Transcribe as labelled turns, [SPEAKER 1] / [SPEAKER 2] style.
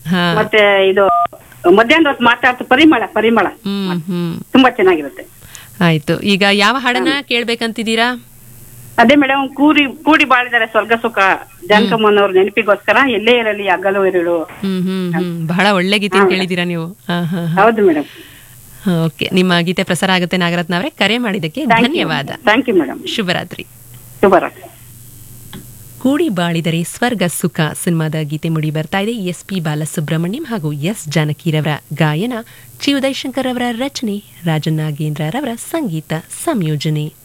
[SPEAKER 1] ಹಾ
[SPEAKER 2] ಮತ್ತೆ ಇದು ಮಧ್ಯಾಹ್ನ ಹೊತ್ತು ಮಾತಾಡ್ತು ಪರಿಮಳ ಪರಿಮಳ
[SPEAKER 1] ಹ್ಮ್ ಹ್ಮ್
[SPEAKER 2] ತುಂಬಾ ಚೆನ್ನಾಗಿರುತ್ತೆ
[SPEAKER 1] ಆಯ್ತು ಈಗ ಯಾವ ಹಾಡನ್ನ ಕೇಳ್ಬೇಕಂತಿದ್ದೀರಾ
[SPEAKER 2] ಅದೇ ಮೇಡಮ್ ಕೂಡಿ ಕೂಡಿ ಬಾಳಿದ್ದಾರೆ ಸ್ವರ್ಗ ಸುಖ ಜಾನಕಮ್ಮನವ್ರ ನೆನಪಿಗೋಸ್ಕರ ಎಲ್ಲೇ ಇರಲಿ ಹಗಲು ಇರಲು
[SPEAKER 1] ಹ್ಮ್ ಹ್ಮ್ ಹ್ಮ್ ಬಹಳ ಒಳ್ಳೆ ಗೀತೆ ಕೇಳಿದ್ದೀರಾ ನೀವು ಹಾ ಹಾ
[SPEAKER 2] ಹೌದು ಮೇಡಮ್
[SPEAKER 1] ಓಕೆ ನಿಮ್ಮ ಗೀತೆ ಪ್ರಸಾರ ಆಗುತ್ತೆ ನಾಗರತ್ನ ಅವರೇ ಕರೆ ಮಾಡಿದ್ದಕ್ಕೆ ಧನ್ಯವಾದ
[SPEAKER 2] ಥ್ಯಾಂಕ್ ಯು ಮೇಡಮ್
[SPEAKER 1] ಶುಭರಾತ್ರಿ
[SPEAKER 2] ಶುಭರಾತ್ರಿ
[SPEAKER 1] ಕೂಡಿ ಬಾಳಿದರೆ ಸ್ವರ್ಗ ಸುಖ ಸಿನಿಮಾದ ಗೀತೆ ಮುಡಿ ಬರ್ತಾ ಇದೆ ಎಸ್ ಪಿ ಬಾಲಸುಬ್ರಹ್ಮಣ್ಯಂ ಹಾಗೂ ಎಸ್ ಜಾನಕಿರವರ ಗಾಯನ ಚಿ ಉದಯಶಂಕರ್ ಅವರ ರಚನೆ ರಾಜನಾಗೇಂದ್ರರವರ ಸಂಗೀತ ಸಂಯೋಜನೆ